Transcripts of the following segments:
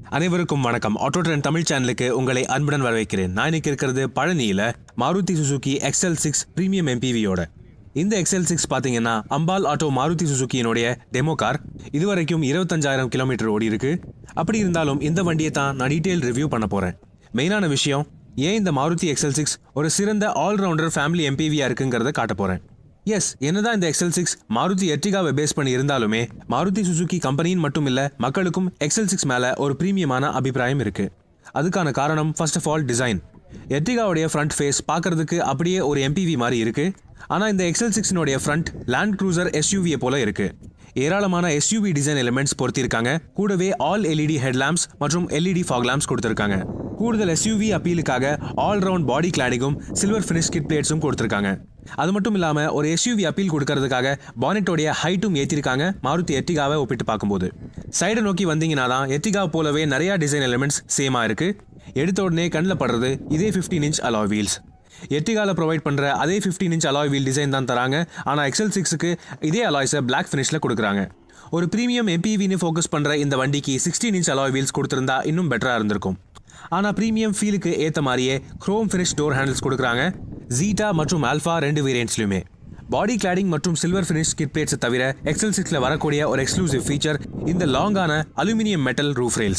அனைவருக்கும் வணக்கம் auto trend Tamil சேனலுக்கு உங்களை அன்புடன் வரவேற்கிறேன் நான் இன்னைக்கு இருக்கிறது பழனியில் Maruti Suzuki XL six premium எம்பிவியோட இந்த எக்ஸ்எல் சிக்ஸ் பார்த்தீங்கன்னா அம்பால் ஆட்டோ மாருதி சுசுகியினுடைய டெமோ கார் இதுவரைக்கும் இருபத்தஞ்சாயிரம் கிலோமீட்டர் ஓடி இருக்கு அப்படி இருந்தாலும் இந்த வண்டியை தான் நான் டீட்டெயில் ரிவ்யூ பண்ண போகிறேன் மெயினான விஷயம் ஏன் இந்த மாருதி எக்ஸ்எல் சிக்ஸ் ஒரு சிறந்த ஆல்ரவுண்டர் ஃபேமிலி எம்பிவியா இருக்குங்கிறத காட்ட போகிறேன் எஸ் என்னதான் இந்த எக்ஸல் சிக்ஸ் மாருதி எர்டிகாவை பேஸ் பண்ணி இருந்தாலுமே மாருதி சுசுகி கம்பெனியின் மட்டும் இல்ல மக்களுக்கும் எக்ஸல் சிக்ஸ் மேல ஒரு பிரீமியமான அபிப்பிராயம் இருக்கு அதுக்கான காரணம் ஃபர்ஸ்ட் ஆஃப் ஆல் டிசைன் எர்டிகாவுடைய ஃப்ரண்ட் ஃபேஸ் பார்க்கறதுக்கு அப்படியே ஒரு எம்பிவி மாதிரி இருக்கு ஆனா இந்த எக்ஸல் சிக்ஸினுடைய ஃப்ரண்ட் லேண்ட் க்ரூசர் எஸ்யூவியை போல இருக்கு ஏராளமான எஸ்யூவி டிசைன் எலிமெண்ட்ஸ் பொருத்திருக்காங்க கூடவே ஆல் எல்இடி ஹெட்லாம்ப்ஸ் மற்றும் எல்இடி ஃபாக் லாம்ப்ஸ் கொடுத்திருக்காங்க கூடுதல் எஸ்யூவி அப்பீலுக்காக ஆல் ரவுண்ட் பாடி கிளாடிங்கும் சில்வர் ஃபினிஷ் கிட் பிளேட்ஸும் கொடுத்திருக்காங்க அது மட்டும் இல்லாம ஒரு எஸ்யூவி அப்பீல் கொடுக்கறதுக்காக பானெட்டோடைய ஹைட்டும் ஏற்றிருக்காங்க மாருதி எர்டிகாவை ஒப்பிட்டு பார்க்கும்போது சைடை நோக்கி வந்தீங்கன்னா தான் எர்டிகா போலவே நிறைய டிசைன் எலிமெண்ட்ஸ் சேமா இருக்கு எடுத்த உடனே கண்ணில் படுறது இதே 15 இன்ச் அலாய் வீல்ஸ் எர்டிகால ப்ரொவைட் பண்ற அதே 15 இன்ச் அலாய் வீல் டிசைன் தான் தராங்க ஆனா எக்ஸல் சிக்ஸுக்கு இதே அலாய்ஸை பிளாக் ஃபினிஷ்ல கொடுக்குறாங்க ஒரு ப்ரீமியம் எம்பிவின்னு ஃபோக்கஸ் பண்ற இந்த வண்டிக்கு 16 இன்ச் அலாய் வீல்ஸ் கொடுத்திருந்தா இன்னும் பெட்டரா இருந்திருக்கும் ஆனா ப்ரீமியம் ஃபீலுக்கு ஏத்த மாதிரியே குரோம் ஃபினிஷ் டோர் ஹேண்டில்ஸ் கொடுக்குறாங்க ஜீட்டா மற்றும் ஆல்ஃபா ரெண்டு வேரியன்ட்ஸ்லையுமே பாடி கிளாடிங் மற்றும் சில்வர் ஃபினிஷ் கிட் பிளேட்ஸை தவிர எக்ஸல் சிக்ஸில் வரக்கூடிய ஒரு எக்ஸ்க்ளூசிவ் ஃபீச்சர் இந்த லாங்கான அலுமினியம் மெட்டல் ரூஃப் ரெயில்ஸ்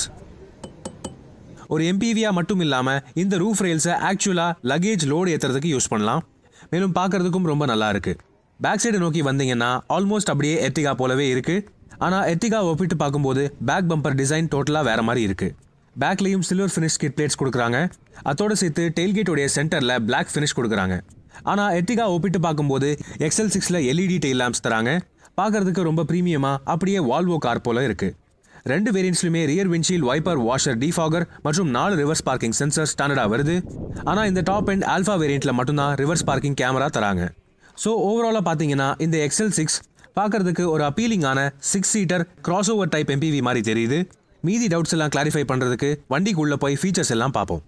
ஒரு எம்பிவியா மட்டும் இல்லாம இந்த ரூஃப் ரெயில்ஸை ஆக்சுவலா லக்கேஜ் லோடு ஏத்துறதுக்கு யூஸ் பண்ணலாம் மேலும் பார்க்கறதுக்கும் ரொம்ப நல்லா இருக்கு பேக் சைடு நோக்கி வந்தீங்கன்னா ஆல்மோஸ்ட் அப்படியே எர்டிகா போலவே இருக்கு ஆனா எர்டிகா ஒப்பிட்டு பார்க்கும்போது பேக் பம்பர் டிசைன் டோட்டலா வேற மாதிரி இருக்கு பேக்லேயும் சில்வர் ஃபினிஷ் கிட் பிளேட்ஸ் கொடுக்குறாங்க அதோட சேர்த்து டெயில்கேட்டோடைய சென்டரில் பிளாக் ஃபினிஷ் கொடுக்குறாங்க ஆனால் எர்டிகா ஒப்பிட்டு பார்க்கும்போது எக்ஸல் சிக்ஸில் எல்இடி டெயில் லேம்ப்ஸ் தராங்க பார்க்கறதுக்கு ரொம்ப ப்ரீமியமாக அப்படியே வால்வோ கார் போல இருக்கு ரெண்டு வேரியன்ட்ஸ்லையுமே rear windshield wiper washer defogger மற்றும் நாலு ரிவர்ஸ் பார்க்கிங் சென்சர் ஸ்டாண்டர்டாக வருது ஆனால் இந்த டாப் அண்ட் ஆல்ஃபா வேரியண்ட்டில் மட்டும்தான் ரிவர்ஸ் பார்க்கிங் கேமரா தராங்க ஸோ ஓவராலாக பார்த்தீங்கன்னா இந்த எக்ஸல் சிக்ஸ் பார்க்கறதுக்கு ஒரு அப்பீலிங்கான six seater crossover type MPV மாதிரி தெரியுது மீதி டவுட்ஸ் எல்லாம் கிளாரிஃபை பண்ணுறதுக்கு வண்டிக்குள்ளே போய் ஃபீச்சர்ஸ் எல்லாம் பார்ப்போம்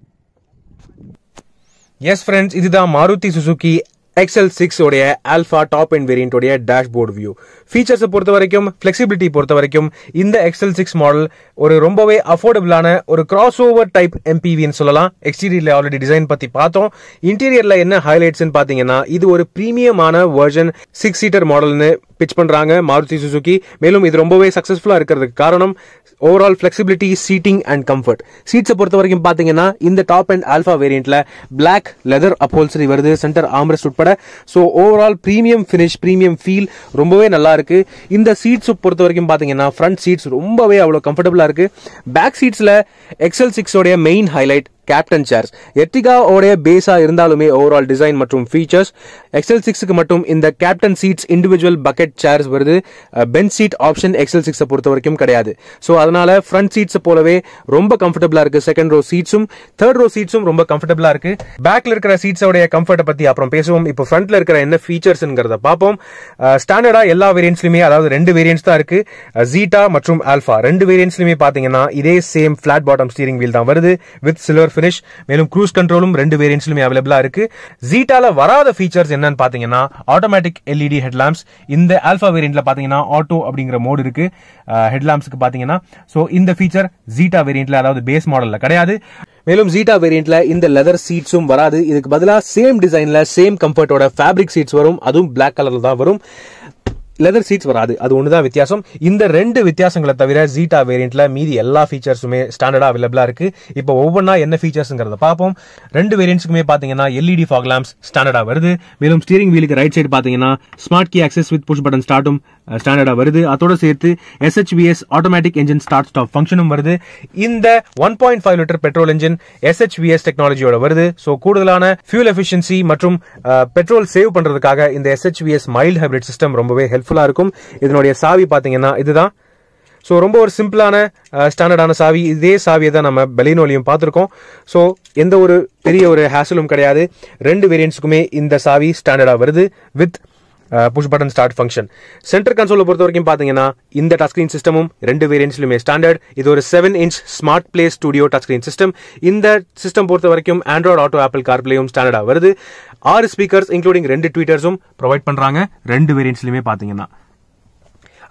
எஸ் ஃப்ரெண்ட்ஸ் இதுதான் மாருதி சுசுகி எக்ஸல் சிக்ஸ் உடைய ஆல்ஃபா டாப் அண்ட் வேரியன்ட் உடைய டேஷ்போர்ட் வியூ ஃபீச்சர்ஸை பொறுத்த வரைக்கும் ஃபிளெக்சிபிலிட்டி பொறுத்த வரைக்கும் இந்த எக்ஸல் சிக்ஸ் மாடல் ஒரு ரொம்பவே அஃபோர்டபுளான ஒரு கிராஸ் ஓவர் டைப் எம்பிவின்னு சொல்லலாம் எக்ஸ்டீரியர்ல ஆல்ரெடி டிசைன் பத்தி பார்த்தோம் இன்டீரியர்ல என்ன ஹைலைட்ஸ்னு பாத்தீங்கன்னா இது ஒரு பிரீமியமான வெர்ஷன் சிக்ஸ் சீட்டர் மாடல்னு பிச் பண்றாங்க மாருதி சுசுகி மேலும் இது ரொம்பவே சக்சஸ்ஃபுல்லா இருக்கிறதுக்கு காரணம் overall flexibility seating and comfort சீட்ஸை பொறுத்த வரைக்கும் பாத்தீங்கன்னா இந்த டாப் அண்ட் ஆல்ஃபா வேரியன்ட்ல பிளாக் லெதர் அப்போல்சரி வருது சென்டர் ஆம்ரெஸ்ட் உட்பட so overall premium finish premium feel ரொம்பவே நல்லா இருக்கு இந்த சீட்ஸ் பொறுத்த வரைக்கும் பாத்தீங்கன்னா ஃப்ரண்ட் சீட்ஸ் ரொம்பவே அவ்வளோ கம்ஃபர்டபுளா இருக்கு பேக் சீட்ஸ்ல எக்ஸல் சிக்ஸோடைய மெயின் ஹைலைட் கேப்டன் சேர்ஸ் எர்டிகாவோடைய பேஸா இருந்தாலுமே ஓவரால் டிசைன் மற்றும் ஃபீச்சர்ஸ் எக்ஸல் சிக்ஸுக்கு மட்டும் இந்த captain seats individual bucket chairs வருது பெஞ்ச் சீட் ஆப்ஷன் எக்ஸல் சிக்ஸை பொறுத்த வரைக்கும் கிடையாது ஸோ அதனால ஃப்ரண்ட் சீட்ஸை போலவே ரொம்ப கம்ஃபர்டபுளா இருக்கு செகண்ட் ரோ சீட்ஸும் தேர்ட் ரோ சீட்ஸும் ரொம்ப கம்ஃபர்டபுளா இருக்கு பேக்ல இருக்கிற சீட்ஸோடைய கம்ஃபர்ட்டை பத்தி அப்புறம் பேசுவோம் இப்போ ஃப்ரண்ட்ல இருக்கிற என்ன ஃபீச்சர்ஸ்ங்கிறத பார்ப்போம் ஸ்டாண்டர்டா எல்லா வேரியன்ட்ஸ்லயுமே அதாவது ரெண்டு வேரியன்ட்ஸ் தான் இருக்கு ஜீட்டா மற்றும் ஆல்ஃபா ரெண்டு வேரியன்ட்ஸ்லயுமே பாத்தீங்கன்னா இதே same flat bottom steering wheel தான் வருது வித் சில்வர் ஃபினிஷ் மேலும் க்ரூஸ் கண்ட்ரோலும் ரெண்டு வேரியன்ட்ஸ்லயுமே அவைலபிளா இருக்கு ஜீட்டால வராத ஃபீச்சர்ஸ் என்னன்னு பாத்தீங்கன்னா ஆட்டோமேட்டிக் எல்இடி ஹெட்லாம்ப்ஸ் இந்த ஆல்ஃபா வேரியன்ட்ல பாத்தீங்கன்னா ஆட்டோ அப்படிங்கிற மோடு இருக்கு ஹெட்லாம்ப்ஸ்க்கு பாத்தீங்கன்னா சோ இந்த ஃபீச்சர் ஜீட்டா வேரியன்ட்ல அதாவது பேஸ் மாடல்ல கிடையாது மேலும் ஜீட்டா வேரியன்ட்ல இந்த லெதர் சீட்ஸும் வராது இதுக்கு பதிலா சேம் டிசைன்ல சேம் கம்ஃபர்ட்டோட ஃபேப்ரிக் சீட்ஸ் வரும் அதுவும் பிளாக் கலர்ல தான் வரும் லெதர் சீட்ஸ் வராது அது ஒண்ணுதான் வித்தியாசம் இந்த ரெண்டு வித்தியாசங்களை தவிர ஜீட்டா வேரியன்ட்ல மீதி எல்லா ஃபீச்சர்ஸுமே ஸ்டாண்டர்டா அவைலபிளா இருக்கு இப்போ ஒவ்வொன்றா என்ன ஃபீச்சர்ஸ்ங்கிறத பார்ப்போம் ரெண்டு வேரியன்ட்ஸ்க்குமே பாத்தீங்கன்னா எல்இடி ஃபாக் லாம்ப்ஸ் ஸ்டாண்டர்டா வருது மேலும் ஸ்டீரிங் வீலுக்கு ரைட் சைடு பாத்தீங்கன்னா smart key access with push button ஸ்டார்ட்டும் ஸ்டாண்டர்டா வருது அதோட சேர்த்து SHVS automatic engine start stop ஃபங்க்ஷனும் வருது இந்த one point five litre petrol engine SHVS டெக்னாலஜியோட வருது ஸோ கூடுதலான ஃபியூல் எஃபிஷியன்சி மற்றும் பெட்ரோல் சேவ் பண்றதுக்காக இந்த எஸ்ஹெச்விஎஸ் மைல்ட் ஹைபிரிட் சிஸ்டம் ரொம்பவே ஹெல்ப்ஃபுல்லா இருக்கும் இதனுடைய சாவி பாத்தீங்கன்னா இதுதான் ஸோ ரொம்ப ஒரு சிம்பிளான ஸ்டாண்டர்டான சாவி இதே சாவியை தான் நம்ம பெலினோலையும் பார்த்துருக்கோம் ஸோ எந்த ஒரு பெரிய ஒரு ஹேசலும் கிடையாது ரெண்டு வேரியன்ட்ஸுக்குமே இந்த சாவி ஸ்டாண்டர்டாக வருது with push button start function centre கன்சோலை பொறுத்த வரைக்கும் பார்த்தீங்கன்னா இந்த டச் ஸ்கிரீன் சிஸ்டமும் ரெண்டு வேரியன்ட்ஸ்லுமே ஸ்டாண்டர்ட் இது ஒரு seven inch smart play studio touch screen system இந்த சிஸ்டம் பொறுத்த வரைக்கும் ஆண்ட்ராய்டு ஆட்டோ ஆப்பிள் கார்பிளேயும் ஸ்டாண்டர்டாக வருது ஆறு ஸ்பீக்கர்ஸ் இன்க்ளூடிங் ரெண்டு ட்வீட்டர்ஸும் ப்ரொவைட் பண்ணுறாங்க ரெண்டு வேரியன்ட்ஸ்லையுமே பார்த்தீங்கன்னா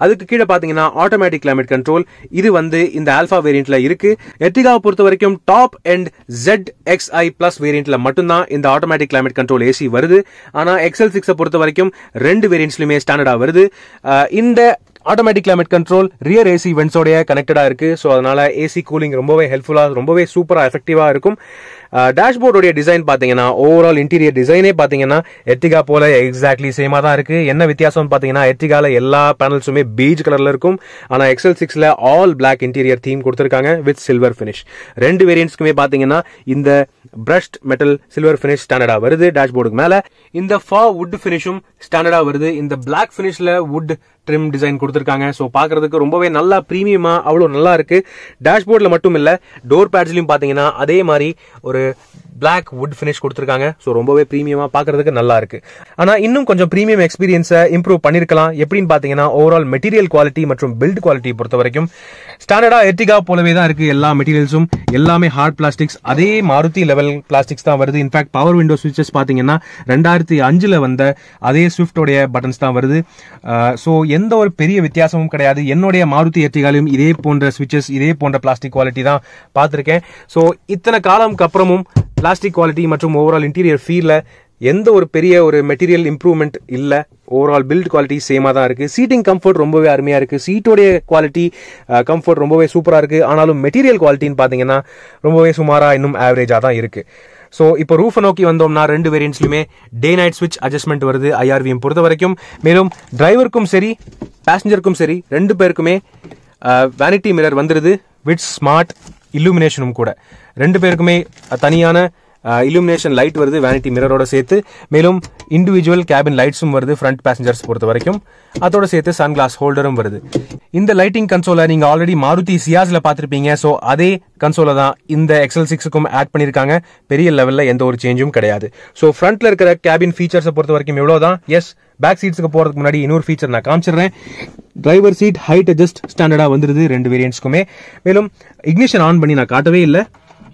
அதுக்கு கீழே பாத்தீங்கன்னா ஆட்டோமேட்டிக் கிளைமேட் கண்ட்ரோல் இது வந்து இந்த ஆல்பா வேரியண்ட்ல இருக்கு எர்டிகாவை பொறுத்த வரைக்கும் top end Z X I plus வேரியண்ட்ல மட்டும்தான் இந்த ஆட்டோமேட்டிக் கிளைமேட் கண்ட்ரோல் ஏசி வருது ஆனா எக்ஸல் சிக்ஸை பொறுத்த வரைக்கும் ரெண்டு வேரியண்ட்ஸ்லயுமே ஸ்டாண்டர்டா வருது அஹ் இந்த automatic climate control rear AC வென்ட்ஸோடைய கனெக்டடா இருக்கு ஸோ அதனால ஏசி கூலிங் ரொம்பவே ஹெல்ப்ஃபுல்லா ரொம்பவே சூப்பரா எஃபெக்டிவா இருக்கும் டேஷ்போர்டோடைய டிசைன் பாத்தீங்கன்னா ஓவரால் இன்டீரியர் டிசைனே பாத்தீங்கன்னா எர்டிகா போல எக்ஸாக்ட்லி சேமா தான் இருக்கு என்ன வித்தியாசம் பாத்தீங்கன்னா எர்டிகால எல்லா பேனல்ஸுமே பீச் கலர்ல இருக்கும் ஆனா எக்ஸல் சிக்ஸ்ல ஆல் பிளாக் இன்டீரியர் தீம் கொடுத்திருக்காங்க வித் சில்வர் ஃபினிஷ் ரெண்டு வேரியன்ட்ஸ்க்குமே பாத்தீங்கன்னா இந்த பிரஷ்ட் மெட்டல் சில்வர் ஃபினிஷ் ஸ்டாண்டர்டா வருது டேஷ்போர்டுக்கு மேல இந்த ஃபா வுட் ஃபினிஷும் ஸ்டாண்டர்டா வருது இந்த பிளாக் ஃபினிஷ்ல வுட் ட்ரிம் டிசைன் கொடுத்திருக்காங்க ஸோ பார்க்கறதுக்கு ரொம்பவே நல்லா ப்ரீமியமா அவ்வளோ நல்லா இருக்கு டேஷ்போர்டில் மட்டும் இல்ல டோர் பேட்ஸ்லையும் பார்த்தீங்கன்னா அதே மாதிரி ஒரு பிளாக் வுட் ஃபினிஷ் கொடுத்திருக்காங்க ஸோ ரொம்பவே ப்ரீமியமா பார்க்கறதுக்கு நல்லா இருக்கு ஆனா இன்னும் கொஞ்சம் ப்ரீமியம் எக்ஸ்பீரியன்ஸை இம்ப்ரூவ் பண்ணிருக்கலாம் எப்படின்னு பார்த்தீங்கன்னா ஓவரால் மெட்டீரியல் குவாலிட்டி மற்றும் பில்ட் குவாலிட்டி பொறுத்த வரைக்கும் ஸ்டாண்டர்டா எர்டிகா போலவே தான் இருக்கு எல்லா மெட்டீரியல்ஸும் எல்லாமே ஹார்ட் பிளாஸ்டிக்ஸ் அதே மாருதி லெவல் பிளாஸ்டிக்ஸ் தான் வருது இன்ஃபேக்ட் பவர் விண்டோ சுவிச்சஸ் பார்த்தீங்கன்னா ரெண்டாயிரத்தி அஞ்சுல வந்த அதே ஸ்விஃப்டோடைய பட்டன்ஸ் தான் வருது ஸோ எந்த ஒரு பெரிய வித்தியாசமும் கிடையாது என்னுடைய மாருதி எர்டிகாலையும் இதே போன்ற சுவிச்சஸ் இதே போன்ற பிளாஸ்டிக் குவாலிட்டி தான் பார்த்துருக்கேன் ஸோ இத்தனை காலம்க்கு அப்புறமும் பிளாஸ்டிக் குவாலிட்டி மற்றும் ஓவரால் இன்டீரியர் ஃபீல்ல எந்த ஒரு பெரிய ஒரு மெட்டீரியல் இம்ப்ரூவ்மெண்ட் இல்ல ஓவரால் பில்ட் குவாலிட்டி சேமா தான் இருக்கு சீட்டிங் கம்ஃபர்ட் ரொம்பவே அருமையா இருக்கு சீட்டோடைய குவாலிட்டி கம்ஃபர்ட் ரொம்பவே சூப்பரா இருக்கு ஆனாலும் மெட்டீரியல் குவாலிட்டின்னு பாத்தீங்கன்னா ரொம்பவே சுமாரா இன்னும் ஆவரேஜா தான் இருக்கு ஸோ இப்போ ரூஃபை நோக்கி வந்தோம்னா ரெண்டு வேரியன்ட்ஸ்லையுமே டே நைட் ஸ்விட்ச் அட்ஜஸ்ட்மெண்ட் வருது ஐஆர்விஎம் பொறுத்த வரைக்கும் மேலும் டிரைவருக்கும் சரி பேசஞ்சருக்கும் சரி ரெண்டு பேருக்குமே வேனிட்டி மிரர் வந்துருது வித் ஸ்மார்ட் இல்லுமினேஷனும் கூட ரெண்டு பேருக்குமே தனியான இல்லுமினேஷன் லைட் வருது வேனிட்டி மிரரோட சேர்த்து மேலும் இண்டிவிஜுவல் கேபின் லைட்ஸும் வருது ஃப்ரண்ட் பேசஞ்சர்ஸ் பொறுத்த வரைக்கும் அதோட சேர்த்து சன் கிளாஸ் ஹோல்டரும் வருது இந்த லைட்டிங் கன்சோலை நீங்க ஆல்ரெடி மாருதி சியாஸ்ல பார்த்திருப்பீங்க ஸோ அதே கன்சோலை தான் இந்த எக்ஸல் சிக்ஸுக்கும் ஆட் பண்ணியிருக்காங்க பெரிய லெவல்ல எந்த ஒரு சேஞ்சும் கிடையாது ஸோ ஃப்ரண்ட்ல இருக்கிற கேபின் ஃபீச்சர்ஸை பொறுத்த வரைக்கும் எவ்வளவுதான் எஸ் பேக் சீட்ஸ்க்கு போறதுக்கு முன்னாடி இன்னொரு ஃபீச்சர் நான் காமிச்சிடுறேன் டிரைவர் சீட் ஹைட் அட்ஜஸ்ட் ஸ்டாண்டர்டா வந்துருது ரெண்டு வேரியன்ட்ஸ்க்குமே மேலும் இக்னிஷன் ஆன் பண்ணி நான் காட்டவே இல்லை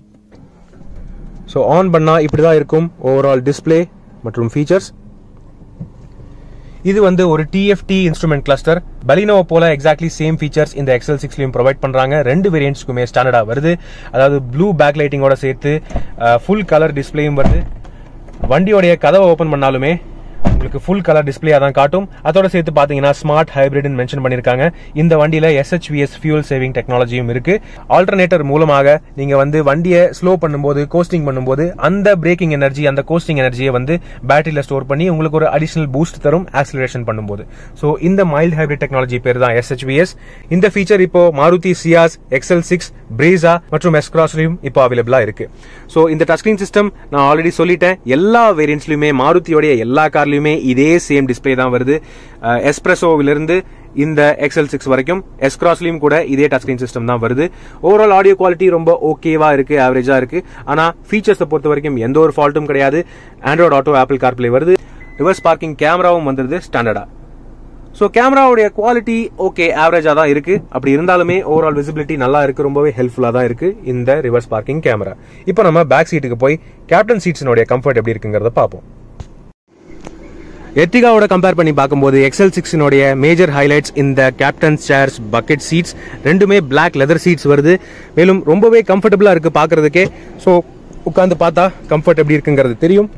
ஸோ ஆன் பண்ணா இப்படி தான் இருக்கும் ஓவரால் டிஸ்பிளே மற்றும் ஃபீச்சர்ஸ் இது வந்து ஒரு டிஎஃப்டி இன்ஸ்ட்ருமெண்ட் கிளஸ்டர் பலினோவை போல எக்ஸாக்ட்லி சேம் ஃபீச்சர்ஸ் இந்த எக்ஸல் சிக்ஸ்லையும் ப்ரொவைட் பண்றாங்க ரெண்டு வேரியன்ட்ஸ்க்குமே ஸ்டாண்டர்டா வருது அதாவது ப்ளூ பேக் லைட்டிங்கோட சேர்த்து ஃபுல் கலர் டிஸ்பிளேயும் வருது வண்டியோடைய கதவை ஓப்பன் பண்ணாலுமே உங்களுக்கு ஃபுல் கலர் டிஸ்பிளே தான் காட்டும் அதோட சேர்த்து பாத்தீங்கன்னா ஸ்மார்ட் ஹைபிரிட்னு மென்ஷன் பண்ணிருக்காங்க இந்த வண்டியில எஸ்ஹெச்விஎஸ் ஃபியூல் சேவிங் டெக்னாலஜியும் இருக்கு ஆல்டர்னேட்டர் மூலமாக நீங்க வந்து வண்டியை ஸ்லோ பண்ணும்போது கோஸ்டிங் பண்ணும்போது அந்த பிரேக்கிங் எனர்ஜி அந்த கோஸ்டிங் எனர்ஜியை வந்து பேட்டரியில ஸ்டோர் பண்ணி உங்களுக்கு ஒரு அடிஷனல் பூஸ்ட் தரும் ஆக்சிலரேஷன் பண்ணும்போது ஸோ இந்த மைல்ட் ஹைபிரிட் டெக்னாலஜி பேர் தான் எஸ்ஹெச்விஎஸ் இந்த ஃபீச்சர் இப்போ Maruti Ciaz XL six Brezza மற்றும் எஸ்கிராஸ்லயும் இப்போ அவைலபிளா இருக்கு ஸோ இந்த டச் ஸ்கிரீன் சிஸ்டம் நான் ஆல்ரெடி சொல்லிட்டேன் எல்லா வேரியன்ட்ஸ்லயுமே மாருதியோடைய எல்லா கார்லயுமே இதே சேம் டிஸ்பிளே தான் வருது எஸ்பிரஸோவிலிருந்து இந்த எக்ஸல் சிக்ஸ் வரைக்கும் எஸ்கிராஸ்லயும் கூட இதே டச் ஸ்கிரீன் சிஸ்டம் தான் வருது ஓவரால் ஆடியோ குவாலிட்டி ரொம்ப ஓகேவா இருக்கு ஆவரேஜா இருக்கு ஆனா ஃபீச்சர்ஸை பொறுத்த வரைக்கும் எந்த ஒரு ஃபால்ட்டும் கிடையாது ஆண்ட்ராய்டு ஆட்டோ ஆப்பிள் கார்ப்ளே வருது ரிவர்ஸ் பார்க்கிங் கேமராவும் வந்துருது ஸ்டாண்டர்டா ஸோ கேமராவுடைய குவாலிட்டி ஓகே ஆவரேஜாக தான் இருக்கு அப்படி இருந்தாலுமே ஓவரால் விசிபிலிட்டி நல்லா இருக்கு ரொம்பவே ஹெல்ப்ஃபுல்லாக தான் இருக்கு இந்த ரிவர்ஸ் பார்க்கிங் கேமரா இப்போ நம்ம பேக் சீட்டுக்கு போய் கேப்டன் சீட்ஸினுடைய கம்ஃபர்ட் எப்படி இருக்குங்கிறத பார்ப்போம் எர்டிகாவோட கம்பேர் பண்ணி பார்க்கும்போது எக்ஸல் சிக்ஸினுடைய மேஜர் ஹைலைட்ஸ் இந்த கேப்டன் சேர்ஸ் பக்கெட் சீட்ஸ் ரெண்டுமே பிளாக் லெதர் சீட்ஸ் வருது மேலும் ரொம்பவே கம்ஃபர்டபுளாக இருக்கு பார்க்கறதுக்கே ஸோ உட்காந்து பார்த்தா கம்ஃபர்ட் எப்படி இருக்குங்கிறது தெரியும்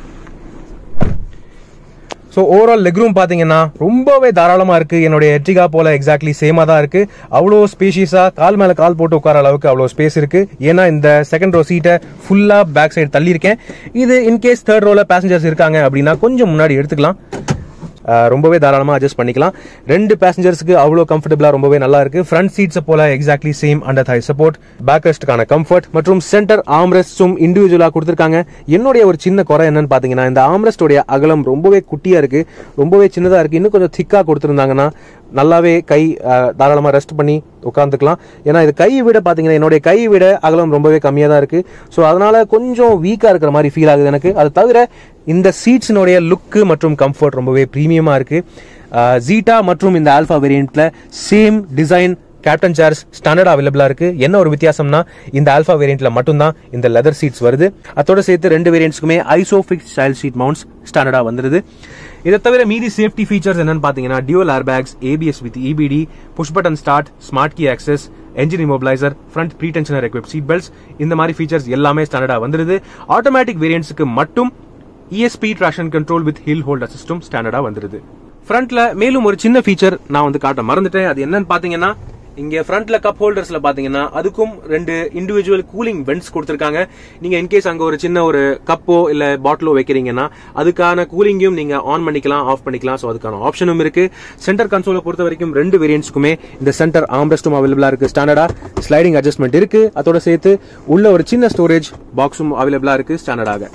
ஸோ ஓவரால் லெக் ரூம் பார்த்தீங்கன்னா ரொம்பவே தாராளமாக இருக்கு என்னுடைய எர்டிகா போல எக்ஸாக்ட்லி சேமாக தான் இருக்கு அவ்வளோ ஸ்பேஷியஸாக கால் மேலே கால் போட்டு உட்கார அளவுக்கு அவ்வளோ ஸ்பேஸ் இருக்கு ஏன்னா இந்த செகண்ட் ரோ சீட்டை ஃபுல்லாக பேக் சைடு தள்ளியிருக்கேன் இது இன்கேஸ் தேர்ட் ரோல பேசஞ்சர்ஸ் இருக்காங்க அப்படின்னா கொஞ்சம் முன்னாடி எடுத்துக்கலாம் அஹ் ரொம்பவே தாராளமாக அட்ஜஸ்ட் பண்ணிக்கலாம் ரெண்டு பேசஞ்சர்ஸ்க்கு அவ்வளோ கம்ஃபர்டபுளாக ரொம்பவே நல்லா இருக்கு ஃப்ரண்ட் சீட்ஸை போல exactly same under thigh support back ரெஸ்ட்டுக்கான கம்ஃபர்ட் மற்றும் சென்டர் ஆம்ரெஸ்டும் இண்டிவிஜுவலாக கொடுத்துருக்காங்க என்னுடைய ஒரு சின்ன குறை என்னன்னு பார்த்தீங்கன்னா இந்த ஆம்ரெஸ்டோடைய அகலம் ரொம்பவே குட்டியாக இருக்கு ரொம்பவே சின்னதாக இருக்கு இன்னும் கொஞ்சம் திக்காக கொடுத்துருந்தாங்கன்னா நல்லாவே கை அஹ், தாராளமா ரெஸ்ட் பண்ணி உட்காந்துக்கலாம் ஏன்னா இது கையை விட பாத்தீங்கன்னா என்னுடைய கையை விட அகலம் ரொம்பவே கம்மியா தான் இருக்கு ஸோ அதனால கொஞ்சம் வீக்கா இருக்கிற மாதிரி ஃபீல் ஆகுது எனக்கு அது தவிர இந்த சீட்ஸினுடைய லுக்கு மற்றும் கம்ஃபர்ட் ரொம்பவே ப்ரீமியமா இருக்கு ஜீட்டா மற்றும் இந்த ஆல்ஃபா வேரியண்ட்ல same design captain chairs standard அவைலபிளா இருக்கு என்ன ஒரு வித்தியாசம்னா இந்த ஆல்ஃபா வேரியண்ட்ல மட்டும்தான் இந்த லெதர் சீட்ஸ் வருது அதோட சேர்த்து ரெண்டு வேரியண்ட்ஸ்க்குமே ஐசோஃபிக்ஸ் ஸ்டைல் சீட் மவுண்ட்ஸ் ஸ்டாண்டர்டா வந்துருது இதை தவிர மீதி சேஃப்டி ஃபீச்சர்ஸ் என்னன்னு பாத்தீங்கன்னா dual airbags ABS with EBD push button start smart key access engine immobiliser front pretensioner equip seat belts இந்த மாதிரி ஃபீச்சர்ஸ் எல்லாமே ஸ்டாண்டர்டா வந்துருது ஆட்டோமேட்டிக் வேரியன்ட்ஸ்க்கு மட்டும் ESP traction control with hill holder system ஸ்டாண்டர்டா வந்துருது ஃப்ரண்ட்ல மேலும் ஒரு சின்ன ஃபீச்சர் நான் வந்து காட்ட மறந்துட்டேன் அது என்னன்னு பாத்தீங்கன்னா இங்க ஃப்ரண்ட்ல கப் ஹோல்டர்ஸ்ல பாத்தீங்கன்னா அதுக்கும் ரெண்டு இண்டிவிஜுவல் கூலிங் வென்ட்ஸ் கொடுத்திருக்காங்க நீங்க இன்கேஸ் அங்க ஒரு சின்ன ஒரு கப்போ இல்ல பாட்டிலோ வைக்கிறீங்கன்னா அதுக்கான கூலிங்கையும் நீங்க ஆன் பண்ணிக்கலாம் ஆஃப் பண்ணிக்கலாம் சோ அதுக்கான ஆப்ஷனும் இருக்கு சென்டர் கன்சோலை பொறுத்த வரைக்கும் ரெண்டு வேரியன்ட்ஸ்க்குமே இந்த சென்டர் ஆம்ரெஸ்டும் அவைலபிளா இருக்கு ஸ்டாண்டர்டா ஸ்லைடிங் அட்ஜஸ்ட்மெண்ட் இருக்கு அதோட சேர்த்து உள்ள ஒரு சின்ன ஸ்டோரேஜ் பாக்ஸும் அவைலபிளா இருக்கு ஸ்டாண்டர்டாக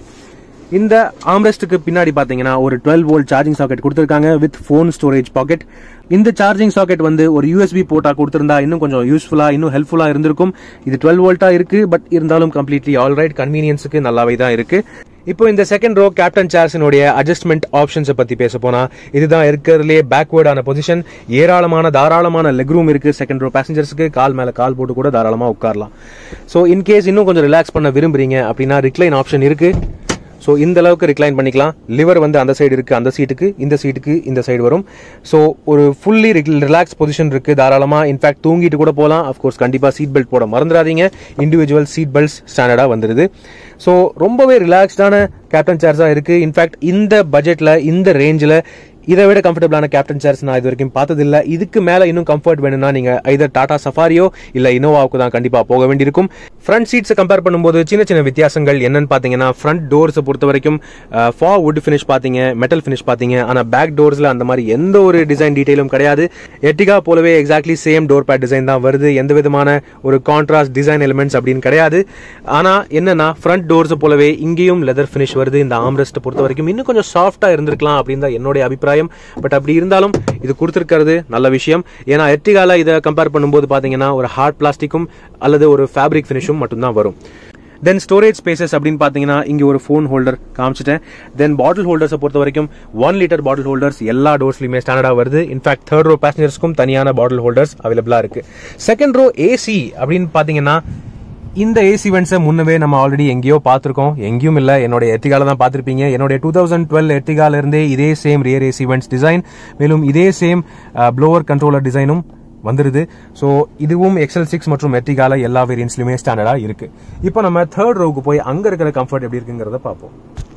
இந்த ஆம்ரெஸ்ட்டுக்கு பின்னாடி பாத்தீங்கன்னா ஒரு டுவெல் வோல்ட் சார்ஜிங் சாக்கெட் கொடுத்திருக்காங்க வித் ஃபோன் ஸ்டோரேஜ் பாக்கெட் இந்த சார்ஜிங் சாக்கெட் வந்து ஒரு யூஎஸ்பி போர்ட்டா கொடுத்திருந்தா இன்னும் கொஞ்சம் யூஸ்ஃபுல்லா இன்னும் ஹெல்ப்ஃபுல்லா இருந்திருக்கும் இது டுவெல் வோல்ட்டா இருக்கு பட் இருந்தாலும் கம்ப்ளீட்லி ஆல்ரைட் கன்வீனியன்ஸுக்கு நல்லாவே தான் இருக்கு இப்போ இந்த செகண்ட் ரோ கேப்டன் சேர்ஸினுடைய அட்ஜஸ்ட்மெண்ட் ஆப்ஷன்ஸை பத்தி பேச போனா இதுதான் இருக்கிறதுலே பேக்வேர்டான பொசிஷன் ஏராளமான தாராளமான லெக் ரூம் இருக்கு செகண்ட் ரோ பேசஞ்சர்ஸ்க்கு கால் மேல கால் போட்டு கூட தாராளமா உட்காரலாம் ஸோ இன்கேஸ் இன்னும் கொஞ்சம் ரிலாக்ஸ் பண்ண விரும்புறீங்க அப்படின்னா ரிக்ளைன் ஆப்ஷன் இருக்கு ஸோ இந்த அளவுக்கு ரிக்ளைன் பண்ணிக்கலாம் லிவர் வந்து அந்த சைடு இருக்கு அந்த சீட்டுக்கு இந்த சீட்டுக்கு இந்த சைடு வரும் ஸோ ஒரு ஃபுல்லி ரிலாக்ஸ் பொசிஷன் இருக்கு தாராளமா இன்ஃபேக்ட் தூங்கிட்டு கூட போகலாம் அஃப்கோர்ஸ் கண்டிப்பா சீட் பெல்ட் போட மறந்துடாதீங்க இண்டிவிஜுவல் சீட் பெல்ட்ஸ் ஸ்டாண்டர்டா வந்துருது ஸோ ரொம்பவே ரிலாக்ஸ்டான கேப்டன் சேர்ஸா இருக்கு இன்ஃபேக்ட் இந்த பட்ஜெட்ல இந்த ரேஞ்சில் இதை விட கம்ஃபர்டபுளான கேப்டன் சேர்ஸ் நான் இது வரைக்கும் பார்த்ததில்ல இதுக்கு மேல இன்னும் கம்ஃபர்ட் வேணும்னா நீங்க ஐதர் டாடா சஃபாரியோ இல்ல இனோவாவுக்கு தான் கண்டிப்பா போக வேண்டியிருக்கும் ஃப்ரண்ட் சீட்ஸை கம்பேர் பண்ணும்போது சின்ன சின்ன வித்தியாசங்கள் என்னன்னு பாத்தீங்கன்னா ஃப்ரண்ட் டோர்ஸை பொறுத்த வரைக்கும் ஃபா வுட் ஃபினிஷ் பாத்தீங்க மெட்டல் ஃபினிஷ் பாத்தீங்க ஆனா பேக் டோர்ஸ்ல அந்த மாதிரி எந்த ஒரு டிசைன் டீடைலும் கிடையாது எட்டிகா போலவே exactly same door pad design தான் வருது எந்த விதமான ஒரு கான்ட்ராஸ்ட் டிசைன் எலிமெண்ட்ஸ் அப்படின்னு கிடையாது ஆனா என்னன்னா ஃப்ரண்ட் டோர்ஸ் போலவே இங்கேயும் லெதர் ஃபினிஷ் வருது இந்த ஆம்ரெஸ்ட்டை பொறுத்த வரைக்கும் இன்னும் கொஞ்சம் சாஃப்டா இருந்திருக்கலாம் அப்படின்னு தான் என்னுடைய அபிப்பிராயம் பட் அப்படி இருந்தாலும் இது கொடுத்துருக்கிறது நல்ல விஷயம் ஏன்னா எர்டிகால இதை கம்பேர் பண்ணும்போது பாத்தீங்கன்னா ஒரு ஹார்ட் பிளாஸ்டிக்கும் அல்லது ஒரு ஃபேப்ரிக் ஃபினிஷும் மட்டும்தான் வரும் தென் ஸ்டோரேஜ் ஸ்பேசஸ் அப்படின்னு பார்த்தீங்கன்னா இங்கே ஒரு ஃபோன் ஹோல்டர் காமிச்சிட்டேன் தென் பாட்டில் ஹோல்டர்ஸை பொறுத்த வரைக்கும் ஒன் லிட்டர் பாட்டில் ஹோல்டர்ஸ் எல்லா டோர்ஸ்லையுமே ஸ்டாண்டர்டாக வருது இன்ஃபேக்ட் தேர்ட் ரோ பேசஞ்சர்ஸ்க்கும் தனியான பாட்டில் ஹோல்டர்ஸ் அவைலபிளாக இருக்கு செகண்ட் ரோ ஏசி அப்படின்னு பார்த்தீங்கன்னா இந்த ஏசி வென்ட்ஸை முன்னவே நம்ம ஆல்ரெடி எங்கேயோ பார்த்துருக்கோம் எங்கேயும் இல்லை என்னோட எத்திகால தான் பார்த்துருப்பீங்க என்னுடைய டூ தௌசண்ட் டுவெல் எத்திகால இருந்தே இதே same rear AC vents design மேலும் இதே சேம் ப்ளோவர் கண்ட்ரோலர் டிசைனும் வந்துருது ஸோ இதுவும் எக்ஸல் சிக்ஸ் மற்றும் எர்டிகால எல்லா வேரியன்ஸ்லையுமே ஸ்டாண்டர்டாக இருக்கு இப்போ நம்ம தேர்ட் ரோவுக்கு போய் அங்கே இருக்கிற கம்ஃபர்ட் எப்படி இருக்குங்கிறத பார்ப்போம்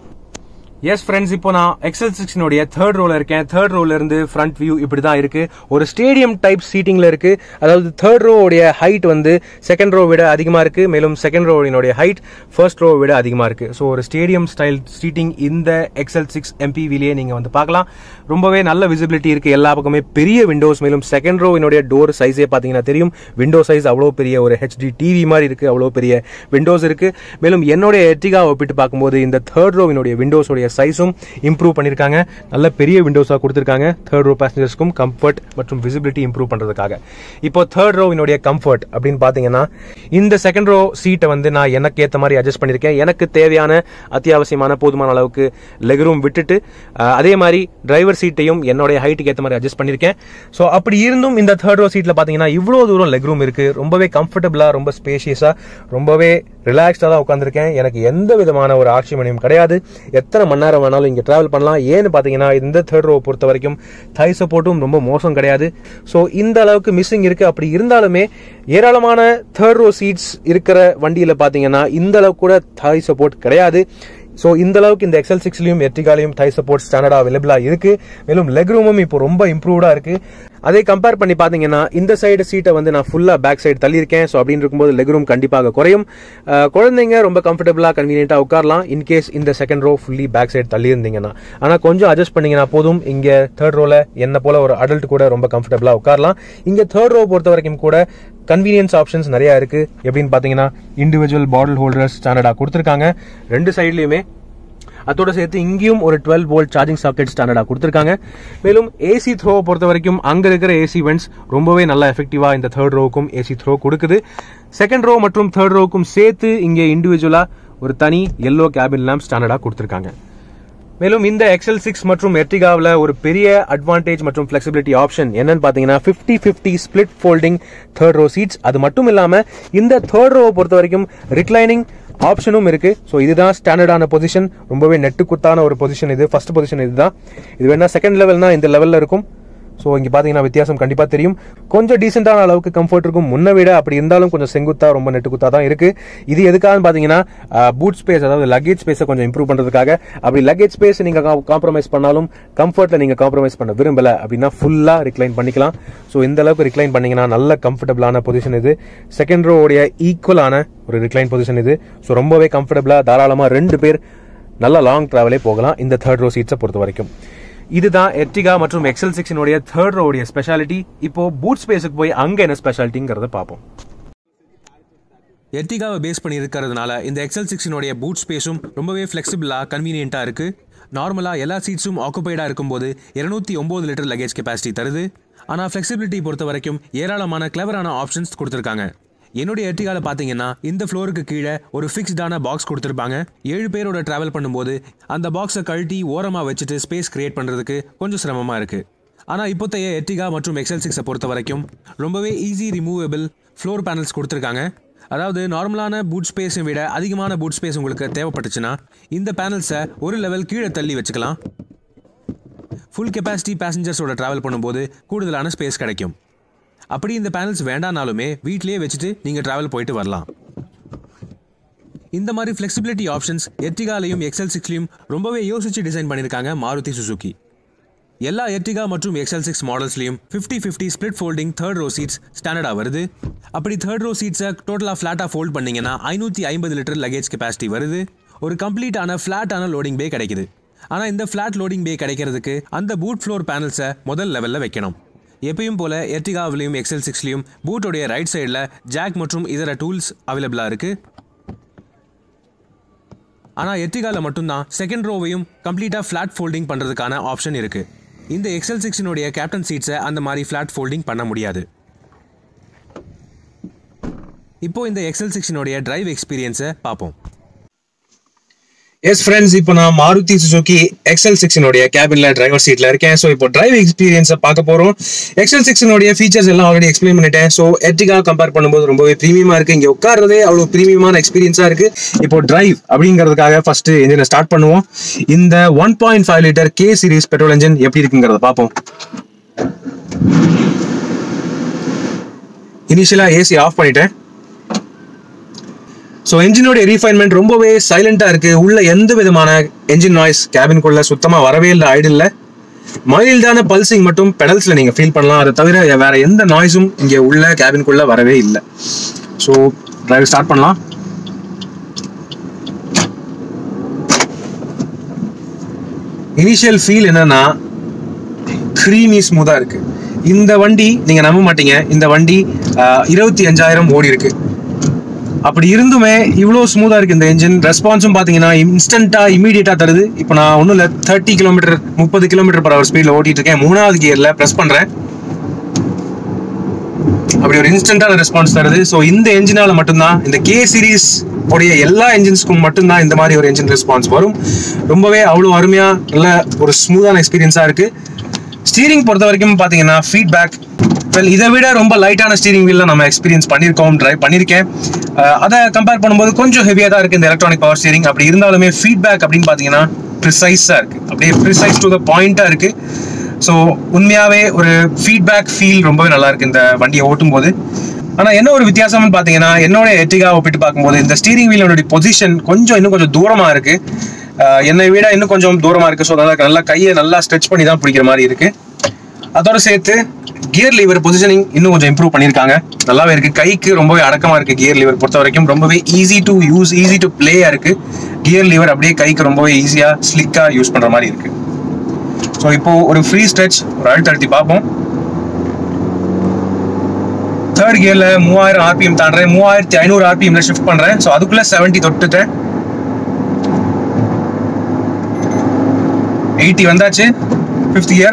எஸ் ஃப்ரெண்ட்ஸ் இப்போ நான் எக்ஸல் சிக்ஸ்னுடைய தேர்ட் ரோல இருக்கேன் தேர்ட் ரோல இருந்து ஃப்ரண்ட் வியூ இப்படி தான் இருக்கு ஒரு ஸ்டேடியம் டைப் சீட்டிங்ல இருக்கு அதாவது தேர்ட் ரோவுடைய ஹைட் வந்து செகண்ட் ரோ விட அதிகமா இருக்கு மேலும் செகண்ட் ரோவினுடைய ஹைட் ஃபர்ஸ்ட் ரோ விட அதிகமா இருக்கு ஸோ ஒரு ஸ்டேடியம் ஸ்டைல் சீட்டிங் இந்த எக்ஸல் சிக்ஸ் எம்பிவிலேயே நீங்க வந்து பார்க்கலாம் ரொம்பவே நல்ல விசிபிலிட்டி இருக்கு எல்லா பக்கமே பெரிய விண்டோஸ் மேலும் செகண்ட் ரோவினுடைய டோர் சைஸே பார்த்தீங்கன்னா தெரியும் விண்டோ சைஸ் அவ்வளோ பெரிய ஒரு ஹெச்டி டிவி மாதிரி இருக்கு அவ்வளோ பெரிய விண்டோஸ் இருக்கு மேலும் என்னுடைய எட்டிகா ஒப்பிட்டு பார்க்கும்போது இந்த தேர்ட் ரோவினுடைய விண்டோஸோடைய சைஸும் இம்ப்ரூவ் பண்ணிருக்காங்க நல்ல பெரிய விண்டோஸா கொடுத்திருக்காங்க தேர்ட் ரோ பேசஞ்சர்ஸ்க்கும் கம்ஃபர்ட் மற்றும் விசிபிலிட்டி இம்ப்ரூவ் பண்றதுக்காக இப்போ தேர்ட் ரோவினுடைய கம்ஃபர்ட் அப்படின்னு பாத்தீங்கன்னா இந்த செகண்ட் ரோ சீட்டை வந்து நான் எனக்கு ஏத்த மாதிரி அட்ஜஸ்ட் பண்ணிருக்கேன் எனக்கு தேவையான அத்தியாவசியமான போதுமான அளவுக்கு லெக் ரூம் விட்டுட்டு அஹ், அதே மாதிரி டிரைவர் சீட்டையும் என்னுடைய ஹைட்டுக்கு ஏத்த மாதிரி அட்ஜஸ்ட் பண்ணிருக்கேன் ஸோ அப்படி இருந்தும் இந்த தேர்ட் ரோ சீட்ல பாத்தீங்கன்னா இவ்வளவு தூரம் லெக் ரூம் இருக்கு ரொம்பவே கம்ஃபர்டபுளா ரொம்ப ஸ்பேஷியஸா ரொம்பவே ரிலாக்ஸ்டா தான் உட்காந்துருக்கேன் எனக்கு எந்த விதமான ஒரு ஆட்சிமணியும் கிடையாது எத்தனை மணி நேரம் வேணாலும் இங்க டிராவல் பண்ணலாம் ஏன்னு பாத்தீங்கன்னா இந்த தேர்ட் ரோ பொறுத்த வரைக்கும் தை சப்போர்ட்டும் ரொம்ப மோசம் கிடையாது ஸோ இந்த அளவுக்கு மிஸ்ஸிங் இருக்கு அப்படி இருந்தாலுமே ஏராளமான தேர்ட் ரோ சீட்ஸ் இருக்கிற வண்டியில பாத்தீங்கன்னா இந்த அளவுக்கு கூட தாய் சப்போர்ட் கிடையாது ஸோ இந்த அளவுக்கு இந்த எக்ஸல் சிக்ஸ்லையும் எர்டிகாலையும் தை சப்போர்ட் ஸ்டாண்டர்டா அவைலபிளா இருக்கு மேலும் லெக் ரூமும் இப்போ ரொம்ப இம்ப்ரூவ்டா இருக்கு அதே கம்பேர் பண்ணி பாத்தீங்கன்னா இந்த சைடு சீட்டை வந்து நான் ஃபுல்லா பேக் சைடு தள்ளியிருக்கேன் ஸோ அப்படின்னு இருக்கும்போது லெக் ரூம் கண்டிப்பாக குறையும் அஹ், குழந்தைங்க ரொம்ப கம்ஃபர்டபுளா கன்வீனியன்ட்டா உட்காரலாம் இன்கேஸ் இந்த second row fully back side தள்ளி இருந்தீங்கன்னா ஆனா கொஞ்சம் அட்ஜஸ்ட் பண்ணீங்கன்னா போதும் இங்க தேர்ட் ரோல என்ன போல ஒரு அடல்ட் கூட ரொம்ப கம்ஃபர்டபுளா உட்காரலாம் இங்க தேர்ட் ரோ பொறுத்த வரைக்கும் கூட கன்வீனியன்ஸ் ஆப்ஷன்ஸ் நிறைய இருக்கு எப்படின்னு பாத்தீங்கன்னா இண்டிவிஜுவல் பாட்டில் ஹோல்டர்ஸ் ஸ்டாண்டர்டா கொடுத்துருக்காங்க ரெண்டு சைட்லயுமே அதோட சேர்த்து இங்கேயும் ஒரு டுவெல் வோல்ட் சார்ஜிங் சாக்கெட் ஸ்டாண்டர்டா கொடுத்துருக்காங்க மேலும் ஏசி த்ரோ பொறுத்த வரைக்கும் அங்க இருக்கிற ஏசி வென்ட்ஸ் ரொம்பவே நல்லா எஃபெக்டிவா இந்த தேர்ட் ரோவுக்கும் ஏசி த்ரோ கொடுக்குது செகண்ட் ரோ மற்றும் தேர்ட் ரோவுக்கும் சேர்த்து இங்கே இண்டிவிஜுவலா ஒரு தனி எல்லோ கேபின் லேம்ப் ஸ்டாண்டர்டா கொடுத்துருக்காங்க மேலும் இந்த எக்ஸல் சிக்ஸ் மற்றும் எர்டிகாவில் ஒரு பெரிய அட்வான்டேஜ் மற்றும் ஃபிளெக்சிபிலிட்டி ஆப்ஷன் என்னன்னு பார்த்தீங்கன்னா fifty fifty split folding third row seats அது மட்டும் இல்லாமல் இந்த தேர்ட் ரோவை பொறுத்த வரைக்கும் ரிக்ளைனிங் ஆப்ஷனும் இருக்கு ஸோ இதுதான் ஸ்டாண்டர்டான பொசிஷன் ரொம்பவே நெட்டு குத்தான ஒரு பொசிஷன் இது ஃபர்ஸ்ட் பொசிஷன் இதுதான் இது வேணா செகண்ட் லெவல்னா இந்த லெவலில் இருக்கும் ஸோ இங்கே பார்த்தீங்கன்னா வித்தியாசம் கண்டிப்பாக தெரியும் கொஞ்சம் டீசெண்டான அளவுக்கு கம்ஃபர்ட் இருக்கும் முன்ன விட அப்படி இருந்தாலும் கொஞ்சம் செங்குத்தா ரொம்ப நெட்டு குத்தா தான் இருக்கு இது எதுக்காகன்னு பார்த்தீங்கன்னா பூட் ஸ்பேஸ் அதாவது லக்கேஜ் ஸ்பேஸை கொஞ்சம் இம்ப்ரூவ் பண்ணுறதுக்காக அப்படி லக்கேஜ் ஸ்பேஸ் நீங்கள் காம்ப்ரமைஸ் பண்ணாலும் கம்ஃபர்ட்டில் நீங்கள் காம்ப்ரமைஸ் பண்ண விரும்பல அப்படின்னா ஃபுல்லாக ரிக்ளைன் பண்ணிக்கலாம் ஸோ இந்த அளவுக்கு ரிக்ளைன் பண்ணீங்கன்னா நல்ல கம்ஃபர்டபுளான பொசிஷன் இது செகண்ட் ரோடைய ஈக்குவலான ஒரு ரிக்ளைன் பொசிஷன் இது ஸோ ரொம்பவே கம்ஃபர்டபுளாக தாராளமாக ரெண்டு பேர் நல்ல லாங் டிராவலே போகலாம் இந்த தேர்ட் ரோ சீட்ஸை பொறுத்த வரைக்கும் இதுதான் எர்டிகா மற்றும் எக்ஸல் சிக்ஸினுடைய தேர்ட் ரோடைய ஸ்பெஷாலிட்டி இப்போ பூட் ஸ்பேஸுக்கு போய் அங்க என்ன ஸ்பெஷாலிட்டிங்கிறத பார்ப்போம் எர்டிகாவை பேஸ் பண்ணி இருக்கிறதுனால இந்த எக்ஸல் சிக்ஸினுடைய பூட் ஸ்பேஸும் ரொம்பவே ஃப்ளெக்சிபிளாக கன்வீனியண்ட்டாக இருக்குது நார்மலாக எல்லா சீட்ஸும் ஆக்குபைடாக இருக்கும்போது இருநூத்தி ஒம்பது லிட்டர் லக்கேஜ் கெப்பாசிட்டி தருது ஆனால் ஃப்ளெக்சிபிலிட்டி பொறுத்த வரைக்கும் ஏராளமான கிளவரான ஆப்ஷன்ஸ் கொடுத்துருக்காங்க என்னுடைய எர்டிகால பார்த்தீங்கன்னா இந்த ஃப்ளோருக்கு கீழே ஒரு ஃபிக்ஸ்டான பாக்ஸ் கொடுத்துருப்பாங்க ஏழு பேரோட ட்ராவல் பண்ணும்போது அந்த பாக்ஸை கழட்டி ஓரமாக வச்சுட்டு ஸ்பேஸ் கிரியேட் பண்ணுறதுக்கு கொஞ்சம் சிரமமாக இருக்குது ஆனால் இப்போத்தைய எர்டிகா மற்றும் எக்ஸல் சிக்ஸை பொறுத்த வரைக்கும் ரொம்பவே ஈஸி ரிமூவபிள் ஃப்ளோர் பேனல்ஸ் கொடுத்துருக்காங்க அதாவது நார்மலான பூட் ஸ்பேஸை விட அதிகமான பூட் ஸ்பேஸ் உங்களுக்கு தேவைப்பட்டுச்சுன்னா இந்த பேனல்ஸை ஒரு லெவல் கீழே தள்ளி வச்சுக்கலாம் ஃபுல் கெப்பாசிட்டி பேசஞ்சர்ஸோட ட்ராவல் பண்ணும்போது கூடுதலான ஸ்பேஸ் கிடைக்கும் அப்படி இந்த பேனல்ஸ் வேண்டானாலுமே வீட்லயே வச்சுட்டு நீங்கள் ட்ராவல் போயிட்டு வரலாம் இந்த மாதிரி ஃப்ளெக்சிபிலிட்டி ஆப்ஷன்ஸ் எர்டிகாலையும் எக்ஸல் சிக்ஸ்லையும் ரொம்பவே யோசிச்சு டிசைன் பண்ணியிருக்காங்க மாருதி சுசுகி எல்லா எர்டிகா மற்றும் எக்ஸல் சிக்ஸ் மாடல்ஸ்லையும் fifty fifty split folding third row seats ஸ்டாண்டர்டாக வருது அப்படி தேர்ட் ரோ சீட்ஸை டோட்டலாக ஃப்ளாட்டாக ஃபோல்ட் பண்ணீங்கன்னா ஐநூற்றி ஐம்பது லிட்டர் லக்கேஜ் கெப்பாசிட்டி வருது ஒரு கம்ப்ளீட்டான ஃப்ளாட்டான லோடிங் பே கிடைக்குது ஆனால் இந்த ஃப்ளாட் லோடிங் பே கிடைக்கிறதுக்கு அந்த பூட் ஃப்ளோர் பேனல்ஸை முதல் லெவலில் வைக்கணும் எப்பயும் போல எர்டிகாவிலையும் எக்ஸல் சிக்ஸ்லையும் பூட்டோடைய ரைட் சைடில் ஜாக் மற்றும் இதர டூல்ஸ் அவைலபிளாக இருக்குது ஆனால் எர்டிகாவில் மட்டும்தான் செகண்ட் ரோவையும் கம்ப்ளீட்டாக ஃப்ளாட் ஃபோல்டிங் பண்ணுறதுக்கான ஆப்ஷன் இருக்குது இந்த எக்ஸல் சிக்ஸினுடைய கேப்டன் சீட்ஸை அந்த மாதிரி ஃப்ளாட் ஃபோல்டிங் பண்ண முடியாது இப்போ இந்த எக்ஸல் சிக்ஸினுடைய டிரைவ் எக்ஸ்பீரியன்ஸை பார்ப்போம் எஸ் ஃப்ரெண்ட்ஸ் இப்போ நான் மாருதி சுசுகி எக்ஸல் சிக்ஸினுடைய கேபின்ல டிரைவர் சீட்ல இருக்கேன் ஸோ இப்போ டிரைவ் எக்ஸ்பீரியன்ஸை பார்க்க போறோம் எக்ஸல் சிக்ஸினுடைய ஃபீச்சர்ஸ் எல்லாம் ஆல்ரெடி எக்ஸ்பிளைன் பண்ணிட்டேன் ஸோ எர்டிகா கம்பேர் பண்ணும்போது ரொம்பவே ப்ரீமியமா இருக்கு இங்க உட்கார்றதே அவ்வளோ ப்ரீமியமான எக்ஸ்பீரியன்ஸா இருக்கு இப்போ டிரைவ் அப்படிங்கிறதுக்காக ஃபர்ஸ்ட் இன்ஜினை ஸ்டார்ட் பண்ணுவோம் இந்த one point five litre K series petrol engine எப்படி இருக்குங்கிறத பார்ப்போம் இனிஷியலா ஏசி ஆஃப் பண்ணிட்டேன் ஸோ என்ஜினோட ரீஃபைன்மெண்ட் ரொம்பவே சைலண்டாக இருக்கு உள்ள எந்த விதமான என்ஜின் நாய்ஸ் கேபின்குள்ள சுத்தமாக வரவே இல்லை ஐடில் மைல்டான பல்சிங் மட்டும் பெடல்ஸில் நீங்கள் ஃபீல் பண்ணலாம் அதை தவிர வேற எந்த நாய்ஸும் இங்கே உள்ள கேபின்குள்ள வரவே இல்லை ஸோ டிரைவ் ஸ்டார்ட் பண்ணலாம் இனிஷியல் ஃபீல் என்னன்னா க்ரீமி ஸ்மூத்தாக இருக்கு இந்த வண்டி நீங்கள் நம்ப மாட்டீங்க இந்த வண்டி இருபத்தி அஞ்சாயிரம் ஓடி இருக்கு அப்படி இருந்துமே இவ்வளோ ஸ்மூத்தாக இருக்கு இந்த என்ஜின் ரெஸ்பான்ஸும் பார்த்தீங்கன்னா இன்ஸ்டண்ட்டாக இமீடியட்டாக தருது இப்போ நான் ஒன்றும் இல்லை தேர்ட்டி கிலோமீட்டர் முப்பது கிலோமீட்டர் பர் ஹவர் ஸ்பீடில் ஓட்டிட்டு இருக்கேன் மூணாவது கியரில் ப்ரெஸ் பண்ணுறேன் அப்படி ஒரு இன்ஸ்டன்டான ரெஸ்பான்ஸ் தருது ஸோ இந்த என்ஜினால மட்டும்தான் இந்த கே சீரீஸ் உடைய எல்லா என்ஜின்ஸ்க்கும் மட்டும்தான் இந்த மாதிரி ஒரு என்ஜின் ரெஸ்பான்ஸ் வரும் ரொம்பவே அவ்வளோ அருமையாக நல்ல ஒரு ஸ்மூத்தான எக்ஸ்பீரியன்ஸாக இருக்கு ஸ்டீரிங் பொறுத்த வரைக்கும் பார்த்தீங்கன்னா ஃபீட்பேக் வெல் இதை விட ரொம்ப லைட்டான ஸ்டீரிங் வீல்ல நம்ம எக்ஸ்பீரியன்ஸ் பண்ணியிருக்கோம் ட்ரைவ் பண்ணியிருக்கேன் அஹ் அதை கம்பேர் பண்ணும்போது கொஞ்சம் ஹெவியாக தான் இருக்குது இந்த எலக்ட்ரானிக் பவர் ஸ்டீரிங் அப்படி இருந்தாலுமே ஃபீட்பேக் அப்படின்னு பார்த்தீங்கன்னா ப்ரிசைஸாக இருக்குது அப்படியே ப்ரிசைஸ் டு த பாயிண்ட்டாக இருக்குது ஸோ உண்மையாகவே ஒரு ஃபீட்பேக் ஃபீல் ரொம்பவே நல்லா இருக்கு இந்த வண்டியை ஓட்டும் போது ஆனால் என்ன ஒரு வித்தியாசம்னு பார்த்தீங்கன்னா என்னோட எட்டிகா ஒப்பிட்டு பார்க்கும்போது இந்த ஸ்டீரிங் வீலோட பொசிஷன் கொஞ்சம் இன்னும் கொஞ்சம் தூரமாக இருக்கு அஹ் என்னை விட இன்னும் கொஞ்சம் தூரமாக இருக்கு ஸோ அதனால நல்லா கையை நல்லா ஸ்ட்ரெச் பண்ணி தான் பிடிக்கிற மாதிரி இருக்கு அதோட சேர்த்து கியர் லீவர் பொசிஷனிங் இன்னும் கொஞ்சம் இம்ப்ரூவ் பண்ணியிருக்காங்க நல்லாவே இருக்கு கைக்கு ரொம்பவே அடக்கமா இருக்கு கியர் லீவர் பொறுத்த வரைக்கும் ரொம்பவே easy to use easy to பிளேயா இருக்கு கியர் லீவர் அப்படியே கைக்கு ரொம்பவே ஈஸியா ஸ்லிக்கா யூஸ் பண்ற மாதிரி இருக்கு ஸோ இப்போ ஒரு ஃப்ரீ ஸ்ட்ரெச் ஒரு அழுத்த அழுத்தி பார்ப்போம் தேர்ட் கியர்ல மூவாயிரம் ஆர்பிஎம் தாண்டுறேன் மூவாயிரத்தி ஐநூறு ஆர்பிஎம்ல ஷிஃப்ட் பண்றேன் ஸோ அதுக்குள்ள செவன்ட்டி தொட்டுட்டேன் எயிட்டி வந்தாச்சு ஃபிஃப்த் கியர்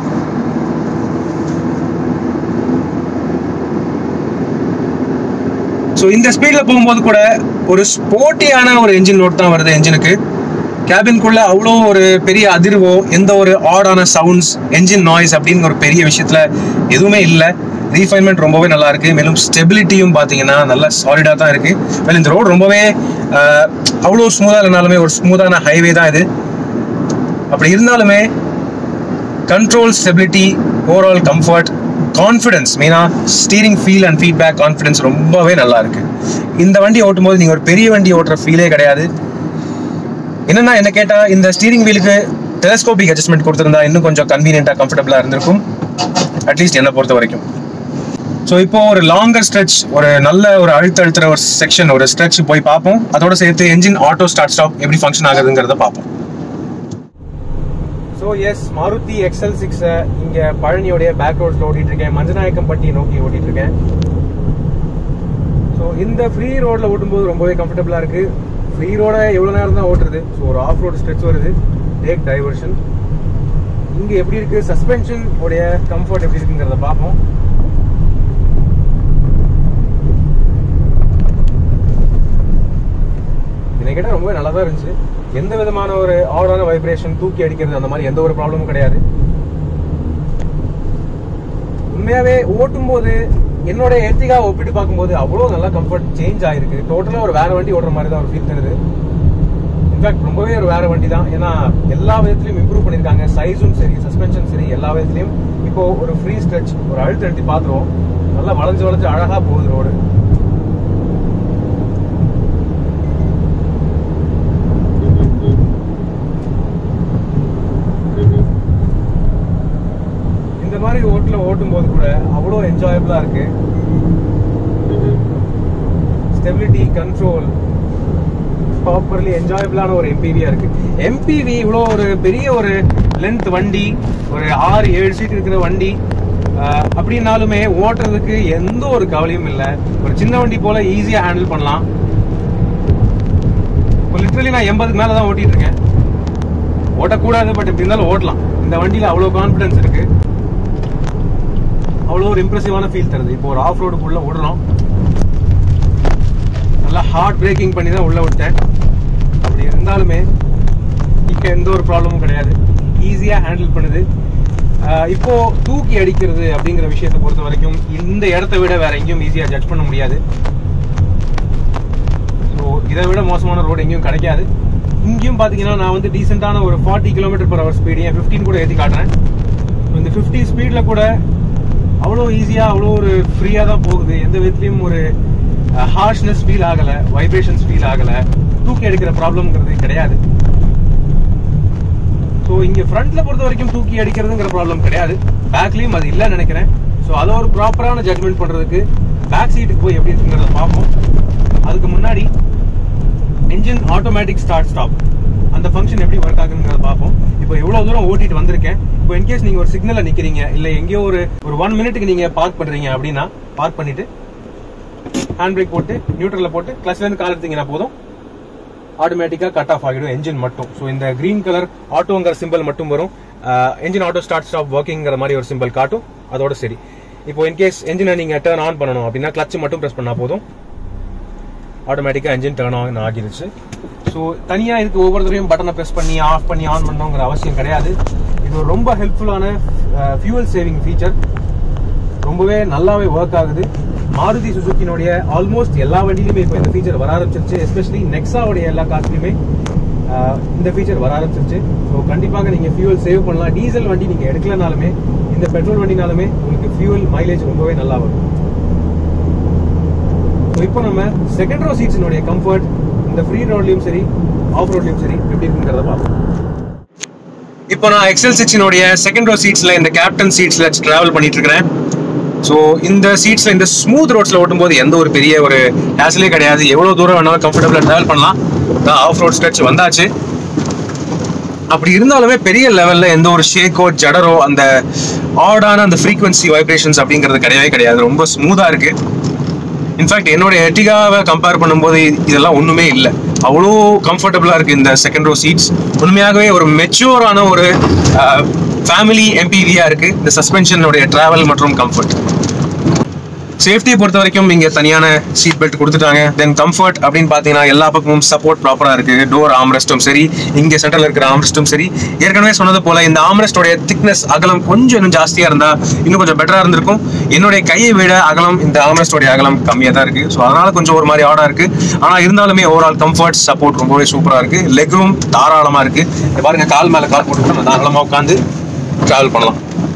ஸோ இந்த ஸ்பீடில் போகும்போது கூட ஒரு ஸ்போர்ட்டியான ஒரு என்ஜின் லோட் தான் வருது என்ஜினுக்கு கேபின்குள்ள அவ்வளோ ஒரு பெரிய அதிர்வோ எந்த ஒரு ஆடான சவுண்ட்ஸ் என்ஜின் நாய்ஸ் அப்படின்னு ஒரு பெரிய விஷயத்துல எதுவுமே இல்லை ரீஃபைன்மெண்ட் ரொம்பவே நல்லா இருக்கு மேலும் ஸ்டெபிலிட்டியும் பார்த்தீங்கன்னா நல்லா சாலிடாக தான் இருக்கு மேலும் இந்த ரோடு ரொம்பவே ஆஹ், அவ்வளோ ஸ்மூத்தாக இல்லைனாலுமே ஒரு ஸ்மூத்தான ஹைவே தான் இது அப்படி இருந்தாலுமே control stability overall comfort confidence மெயினாக steering feel and feedback confidence ரொம்பவே நல்லா இருக்கு இந்த வண்டி ஓட்டும் போது நீங்கள் ஒரு பெரிய வண்டி ஓட்டுற ஃபீலே கிடையாது என்னன்னா என்ன கேட்டால் இந்த ஸ்டீரிங் வீலுக்கு டெலஸ்கோபிக் அட்ஜஸ்ட்மெண்ட் கொடுத்துருந்தா இன்னும் கொஞ்சம் கன்வீனியன்ட்டாக கம்ஃபர்டபுளாக இருந்திருக்கும் அட்லீஸ்ட் என்னை பொறுத்த வரைக்கும் ஸோ இப்போ ஒரு லாங்கர் ஸ்ட்ரெச் ஒரு நல்ல ஒரு அழுத்த அழுத்துற ஒரு செக்ஷன் ஒரு ஸ்ட்ரெச் போய் பார்ப்போம் அதோட சேர்த்து என்ஜின் ஆட்டோ ஸ்டார்ட் ஸ்டாப் எப்படி ஃபங்க்ஷன் ஆகுதுங்கிறத பார்ப்போம் so yes Maruti XL six இங்க பழனியோடைய பேக் ரோட்ஸ்ல ஓட்டிட்டு இருக்கேன் மஞ்சநாயக்கம்பட்டி நோக்கி ஓட்டிட்டு இருக்கேன் ஸோ இந்த ஃப்ரீ ரோட்ல ஓட்டும்போது ரொம்பவே கம்ஃபர்டபுளா இருக்கு ஃப்ரீ ரோட எவ்வளவு நேரம் தான் ஓட்டுறது ஸோ ஒரு ஆஃப் ரோட் ஸ்ட்ரெச் வருது டேக் டைவர்ஷன் இங்க எப்படி இருக்கு சஸ்பென்ஷன் உடைய கம்ஃபர்ட் எப்படி இருக்குங்கிறத பார்ப்போம் என்னை கேட்டால் ரொம்பவே நல்லா தான் இருந்துச்சு எந்த விதமான ஒரு ஆடான வைப்ரேஷன் தூக்கி அடிக்கிறது அந்த மாதிரி எந்த ஒரு ப்ராப்ளமும் கிடையாது உண்மையாவே ஓட்டும் போது என்னோட எர்டிகா ஒப்பிட்டு பார்க்கும்போது அவ்வளோ நல்லா கம்ஃபர்ட் சேஞ்ச் ஆயிருக்கு டோட்டலாக ஒரு வேற வண்டி ஓடுற மாதிரி தான் ஒரு ஃபீல் தருது இன்ஃபேக்ட் ரொம்பவே ஒரு வேற வண்டி தான் ஏன்னா எல்லா விதத்துலையும் இம்ப்ரூவ் பண்ணியிருக்காங்க சைஸும் சரி சஸ்பென்ஷன் சரி எல்லா விதத்துலையும் இப்போ ஒரு ஃப்ரீ ஸ்ட்ரெச் ஒரு அழுத்த அழுத்தி பார்த்துருவோம் நல்லா வளைஞ்சு வளைஞ்சு அழகா போகுது ரோடு இந்த மாதிரி ஓட்டுல ஓட்டும் போது கூட அவ்வளோ என்ஜாயபிளா இருக்கு ஸ்டெபிலிட்டி கண்ட்ரோல் ப்ராப்பர்லி என்ஜாயபிளான ஒரு எம்பிவியா இருக்கு எம்பிவி இவ்வளோ ஒரு பெரிய ஒரு லென்த் வண்டி ஒரு ஆறு ஏழு சீட் இருக்கிற வண்டி ஆஹ், அப்படின்னாலுமே ஓட்டுறதுக்கு எந்த ஒரு கவலையும் இல்லை ஒரு சின்ன வண்டி போல ஈஸியா ஹேண்டில் பண்ணலாம் இப்போ லிட்ரலி நான் எண்பதுக்கு மேல தான் ஓட்டிட்டு இருக்கேன் ஓட்டக்கூடாது பட் இப்படி இருந்தாலும் ஓட்டலாம் இந்த வண்டியில அவ்வளோ கான்ஃபிடன்ஸ் இருக்கு அவ்வளோ ஒரு இம்ப்ரெசிவான ஃபீல் தருது இப்போ ஒரு ஆஃப் ரோடுக்குள்ள விடுறோம் நல்லா ஹார்ட் பிரேக்கிங் பண்ணி தான் உள்ள விட்டேன் அப்படி இருந்தாலுமே இங்க எந்த ஒரு ப்ராப்ளமும் கிடையாது ஈஸியா ஹேண்டில் பண்ணுது ஆஹ் இப்போ தூக்கி அடிக்கிறது அப்படிங்கிற விஷயத்தை பொறுத்த வரைக்கும் இந்த இடத்த விட வேற எங்கேயும் ஈஸியா ஜட்ஜ் பண்ண முடியாது ஸோ இதை விட மோசமான ரோடு எங்கேயும் கிடைக்காது இங்கேயும் பார்த்தீங்கன்னா நான் வந்து டீசெண்டான ஒரு forty kilometre per hour speed ஏன் ஃபிஃப்டீன் கூட ஏற்றி காட்டுறேன் So, இந்த ஃபிஃப்டி ஸ்பீடில் கூட அவ்வளோ ஈஸியாக அவ்வளோ ஒரு ஃப்ரீயாக தான் போகுது எந்த விதத்துலையும் ஒரு ஹார்ஷ்னஸ் ஃபீல் ஆகலை வைப்ரேஷன்ஸ் ஃபீல் ஆகலை தூக்கி எடுக்கிற ப்ராப்ளம்ங்கிறது கிடையாது ஸோ இங்கே ஃப்ரண்ட்ல பொறுத்த வரைக்கும் தூக்கி அடிக்கிறதுங்கிற ப்ராப்ளம் கிடையாது பேக்லேயும் அது இல்லைன்னு நினைக்கிறேன் ஸோ அதை ஒரு ப்ராப்பரான ஜட்மெண்ட் பண்ணுறதுக்கு பேக் சீட்டுக்கு போய் எப்படி இருக்குங்கிறத பார்ப்போம் அதுக்கு முன்னாடி என்ஜின் ஆட்டோமேட்டிக் ஸ்டார்ட் ஸ்டாப் அந்த ஃபங்க்ஷன் எப்படி ஒர்க் ஆகுங்கிறத பார்ப்போம் இப்போ எவ்வளவு தூரம் ஓட்டிட்டு வந்திருக்கேன் இப்போ இன்கேஸ் நீங்க ஒரு சிக்னல்ல நிக்கிறீங்க இல்ல எங்கேயோ ஒரு ஒரு ஒன் மினிட்டுக்கு நீங்க பார்க் பண்றீங்க அப்படின்னா பார்க் பண்ணிட்டு ஹேண்ட் பிரேக் போட்டு நியூட்ரல்ல போட்டு கிளச்ல இருந்து கால் எடுத்தீங்கன்னா போதும் ஆட்டோமேட்டிக்கா கட் ஆஃப் ஆகிடும் என்ஜின் மட்டும் ஸோ இந்த கிரீன் கலர் ஆட்டோங்கிற சிம்பிள் மட்டும் வரும் என்ஜின் ஆட்டோ ஸ்டார்ட் ஸ்டாப் ஒர்க்கிங்கிற மாதிரி ஒரு சிம்பிள் காட்டும் அதோட சரி இப்போ இன்கேஸ் என்ஜினை நீங்க டர்ன் ஆன் பண்ணணும் அப்படின்னா கிளச் மட்டும் பிரஸ் பண்ணா போதும் ஆட்டோமேட்டிக்காக என்ஜின் டர்ன் ஆன் ஆகிருச்சு ஸோ தனியாக இதுக்கு ஒவ்வொரு தடவையும் பட்டனை ப்ரெஸ் பண்ணி ஆஃப் பண்ணி ஆன் பண்ணணுங்கிற அவசியம் கிடையாது இது ஒரு ரொம்ப ஹெல்ப்ஃபுல்லான ஃபியூவல் சேவிங் ஃபீச்சர் ரொம்பவே நல்லாவே ஒர்க் ஆகுது மாருதி சுசுக்கினுடைய ஆல்மோஸ்ட் எல்லா வண்டியிலுமே இப்போ இந்த ஃபீச்சர் வர ஆரம்பிச்சிருச்சு எஸ்பெஷலி நெக்ஸாவுடைய எல்லா கார்ஸ்லையுமே இந்த ஃபீச்சர் வர ஆரம்பிச்சிருச்சு ஸோ கண்டிப்பாக நீங்கள் ஃபியூவல் சேவ் பண்ணலாம் டீசல் வண்டி நீங்கள் எடுக்கலனாலுமே இந்த பெட்ரோல் வண்டினாலுமே உங்களுக்கு ஃபியூவல் மைலேஜ் ரொம்பவே நல்லா வரும் ஸோ இப்போ நம்ம செகண்ட் ரோ சீட்ஸினுடைய கம்ஃபர்ட் இந்த ஃப்ரீ ரோட்லயும் சரி ஆஃப் ரோட்லயும் சரி எப்படி இருக்குங்கிறத பார்ப்போம் இப்போ நான் எக்ஸல் சிக்ஸினுடைய செகண்ட் ரோ சீட்ஸ்ல இந்த கேப்டன் சீட்ஸ்ல டிராவல் பண்ணிட்டு இருக்கிறேன் ஸோ இந்த சீட்ஸ்ல இந்த ஸ்மூத் ரோட்ஸ்ல ஓட்டும்போது எந்த ஒரு பெரிய ஒரு ஹேசலே கிடையாது எவ்வளவு தூரம் வேணாலும் கம்ஃபர்டபுளா டிராவல் பண்ணலாம் ஆஃப் ரோட் ஸ்ட்ரெச் வந்தாச்சு அப்படி இருந்தாலுமே பெரிய லெவல்ல எந்த ஒரு ஷேக்கோ ஜடரோ அந்த ஆடான அந்த ஃப்ரீக்வன்சி வைப்ரேஷன்ஸ் அப்படிங்கிறது கிடையவே கிடையாது ரொம்ப ஸ்மூதா இருக்கு இன்ஃபேக்ட் என்னோட எர்டிகாவை கம்பேர் பண்ணும்போது இதெல்லாம் ஒண்ணுமே இல்லை அவ்வளோ கம்ஃபர்டபுளா இருக்கு இந்த செகண்ட் ரோ சீட்ஸ் உண்மையாகவே ஒரு மெச்சூரான ஒரு ஃபேமிலி எம்பிவியா இருக்கு இந்த சஸ்பென்ஷனுடைய டிராவல் மற்றும் கம்ஃபர்ட் சேஃப்டியை பொறுத்த வரைக்கும் இங்க தனியான சீட் பெல்ட் கொடுத்துட்டாங்க தென் கம்ஃபர்ட் அப்படின்னு பாத்தீங்கன்னா எல்லா பக்கமும் சப்போர்ட் ப்ராப்பரா இருக்கு டோர் ஆம்ரெஸ்டும் சரி இங்க சென்டர்ல இருக்கிற ஆம்ரெஸ்டும் சரி ஏற்கனவே சொன்னது போல இந்த ஆம்ரெஸ்டோடைய திக்னஸ் அகலம் கொஞ்சம் இன்னும் ஜாஸ்தியா இருந்தா இன்னும் கொஞ்சம் பெட்டரா இருந்திருக்கும் என்னுடைய கையை விட அகலம் இந்த ஆம்ரெஸ்டோடைய அகலம் கம்மியா தான் இருக்கு ஸோ அதனால கொஞ்சம் ஒரு மாதிரி ஆடா இருக்கு ஆனா இருந்தாலுமே ஓவரால் கம்ஃபர்ட் சப்போர்ட் ரொம்பவே சூப்பரா இருக்கு லெக் ரூம் தாராளமா இருக்கு இங்க பாருங்க கால் மேல கால் போட்டு நம்ம தாராளமா உட்காந்து டிராவல் பண்ணலாம்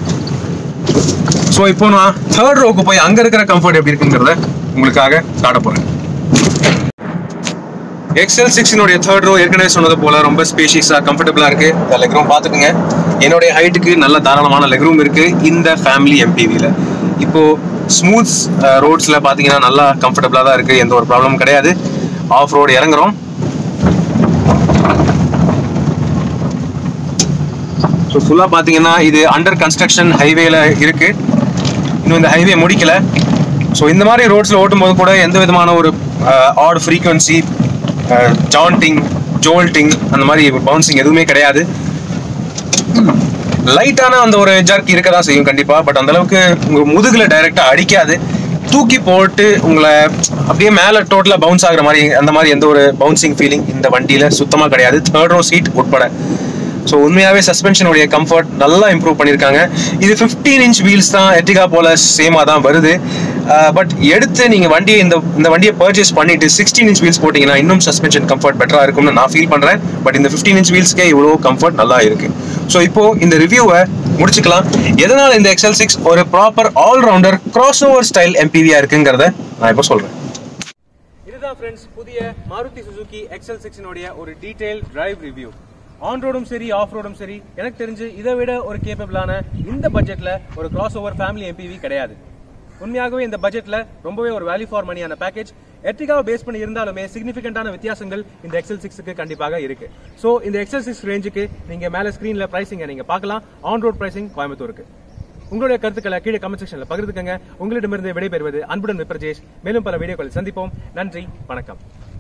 ஸோ இப்போ நான் தேர்ட் ரோக்கு போய் அங்க இருக்கிற கம்ஃபர்ட் எப்படி இருக்குங்கிறத உங்களுக்காக காட்ட போறேன் எக்ஸல் சிக்ஸினுடைய தேர்ட் ரோ ஏற்கனவே சொன்னது போல ரொம்ப ஸ்பேஷியஸா கம்ஃபர்டபுளா இருக்கு இந்த லெக் ரூம் பாத்துக்கோங்க என்னுடைய ஹைட்டுக்கு நல்ல தாராளமான லெக் ரூம் இருக்கு இந்த ஃபேமிலி எம்பிவில இப்போ ஸ்மூத்ஸ் ரோட்ஸ்ல பாத்தீங்கன்னா நல்லா கம்ஃபர்டபுளா தான் இருக்கு எந்த ஒரு ப்ராப்ளமும் கிடையாது ஆஃப் ரோடு இறங்குறோம் ஸோ ஃபுல்லாக பார்த்தீங்கன்னா இது அண்டர் கன்ஸ்ட்ரக்ஷன் ஹைவேல இருக்கு இன்னும் இந்த ஹைவே முடிக்கல ஸோ இந்த மாதிரி ரோட்ஸில் ஓட்டும்போது கூட எந்த விதமான ஒரு ஆட் ஃப்ரீக்வன்சி ஜாண்டிங் ஜோல்ட்டிங் அந்த மாதிரி பவுன்சிங் எதுவுமே கிடையாது லைட்டான அந்த ஒரு ஜர்க் இருக்க தான் செய்யும் கண்டிப்பா பட் அந்த அளவுக்கு உங்க முதுகுல டைரக்டா அடிக்காது தூக்கி போட்டு உங்களை அப்படியே மேல டோட்டலா பவுன்ஸ் ஆகுற மாதிரி அந்த மாதிரி எந்த ஒரு பவுன்சிங் ஃபீலிங் இந்த வண்டியில சுத்தமா கிடையாது தேர்ட் ரோ சீட் உட்பட ஸோ உண்மையாவே சஸ்பென்ஷனுடைய கம்ஃபர்ட் நல்லா இம்ப்ரூவ் பண்ணியிருக்காங்க இது 15 இன்ச் வீல்ஸ் தான் எட்டிகா போல சேமா தான் வருது பட் எடுத்து நீங்க வண்டியை இந்த இந்த வண்டியை பர்ச்சேஸ் பண்ணிட்டு சிக்ஸ்டீன் இன்ச் வீல்ஸ் போட்டீங்கன்னா இன்னும் சஸ்பென்ஷன் கம்ஃபர்ட் பெட்டரா இருக்கும்னு நான் ஃபீல் பண்றேன் பட் இந்த 15 இன்ச் வீல்ஸ்க்கே இவ்வளோ கம்ஃபர்ட் நல்லா இருக்கு ஸோ இப்போ இந்த ரிவ்யூவை முடிச்சுக்கலாம் எதனால இந்த எக்ஸல் சிக்ஸ் ஒரு proper all rounder crossover style எம்பிவியா இருக்குங்கிறத நான் இப்போ சொல்றேன் இதுதான் ஃப்ரெண்ட்ஸ் புதிய மாருதி சுசுகி எக்ஸல் சிக்ஸினுடைய ஒரு டீடைல் டிரைவ் ரிவ்யூ ஆன் ரோடும் சரி ஆஃப் ரோடும் சரி எனக்கு தெரிஞ்சு இதை விட ஒரு கேப்பபிளான இந்த பட்ஜெட்ல ஒரு கிராஸ் ஓவர் ஃபேமிலி எம்பிவி கிடையாது உண்மையாகவே இந்த பட்ஜெட்ல ரொம்பவே ஒரு வேல்யூ ஃபார் மணியான பேக்கேஜ் எர்டிகாவை பேஸ் பண்ணி இருந்தாலுமே சிக்னிஃபிகண்டான வித்தியாசங்கள் இந்த எக்ஸல் சிக்ஸுக்கு கண்டிப்பாக இருக்கு சோ இந்த எக்ஸல் சிக்ஸ் ரேஞ்சுக்கு நீங்க மேல ஸ்கிரீன்ல பிரைசிங்க நீங்க பார்க்கலாம் ஆன் ரோட் பிரைசிங் கோயம்புத்தூருக்கு உங்களுடைய கருத்துக்களை கீழே கமெண்ட் செக்ஷன்ல பகிர்ந்துக்கங்க உங்களிடமிருந்து விடைபெறுவது அன்புடன் விப்ரஜேஷ் மேலும் பல வீடியோக்களில் சந்திப்போம் நன்றி வணக்கம்